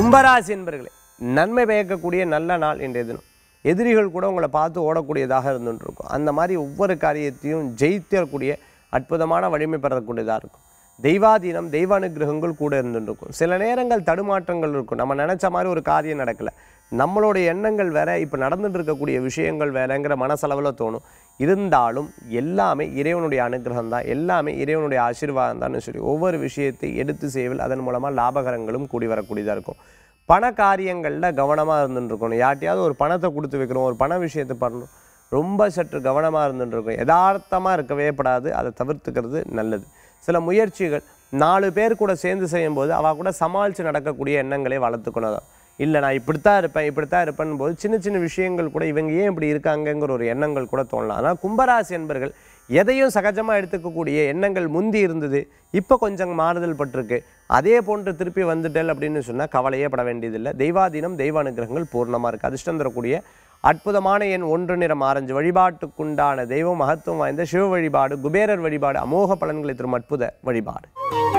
கும்பராசி என்பர்களே நன்மை பயக்கக்கூடிய நல்ல நாள் இன்றைய தினம் எதிரிகள் கூட உங்களை பார்த்து ஓடக்கூடியதாக இருந்துட்டு இருக்கும் அந்த மாதிரி ஒவ்வொரு காரியத்தையும் ஜெயித்தக்கூடிய அற்புதமான வலிமை பெறக்கூடியதாக இருக்கும் தெய்வாதீனம் தெய்வ அனுகிரகங்கள் கூட இருந்துட்டு இருக்கும் சில நேரங்கள் தடுமாற்றங்கள் இருக்கும் நம்ம நினச்ச மாதிரி ஒரு காரியம் நடக்கலை நம்மளுடைய எண்ணங்கள் வேற இப்போ நடந்துட்டு இருக்கக்கூடிய விஷயங்கள் வேறங்கிற மனசளவில் தோணும் இருந்தாலும் எல்லாமே இறைவனுடைய அனுகிரகம் தான் எல்லாமே இறைவனுடைய ஆசீர்வாதம் தான் சொல்லி ஒவ்வொரு விஷயத்தை எடுத்து செய்வதில் அதன் மூலமாக லாபகரங்களும் கூடி வரக்கூடியதாக இருக்கும் பண காரியங்களில் கவனமாக இருந்துட்டு இருக்கணும் யார்ட்டையாவது ஒரு பணத்தை கொடுத்து வைக்கிறோம் ஒரு பண விஷயத்தை பண்ணணும் ரொம்ப சற்று கவனமாக இருந்துட்டு இருக்கணும் யதார்த்தமாக இருக்கவே படாது அதை தவிர்த்துக்கிறது நல்லது சில முயற்சிகள் நாலு பேர் கூட சேர்ந்து செய்யும்போது அவள் கூட சமாளித்து நடக்கக்கூடிய எண்ணங்களை வளர்த்துக்கணும் தான் இல்லை நான் இப்படித்தான் இருப்பேன் இப்படித்தான் இருப்பேன் போது சின்ன சின்ன விஷயங்கள் கூட இவங்க ஏன் இப்படி இருக்காங்கங்கிற ஒரு எண்ணங்கள் கூட தோணலாம் ஆனால் கும்பராசி என்பர்கள் எதையும் சகஜமாக எடுத்துக்கக்கூடிய எண்ணங்கள் முந்தி இருந்தது இப்போ கொஞ்சம் மாறுதல் பட்டிருக்கு அதே போன்று திருப்பி வந்துட்டேல் அப்படின்னு சொன்னால் கவலையே பட வேண்டியதில்லை தெய்வாதீனம் தெய்வ அனுகிரகங்கள் பூர்ணமாக இருக்குது அதிர்ஷ்டம் தரக்கூடிய அற்புதமான எண் ஒன்று நிறம் ஆரஞ்சு வழிபாட்டுக்குண்டான தெய்வம் மகத்துவம் வாய்ந்த சிவ வழிபாடு குபேரர் வழிபாடு அமோக பலன்களை தரும் அற்புத வழிபாடு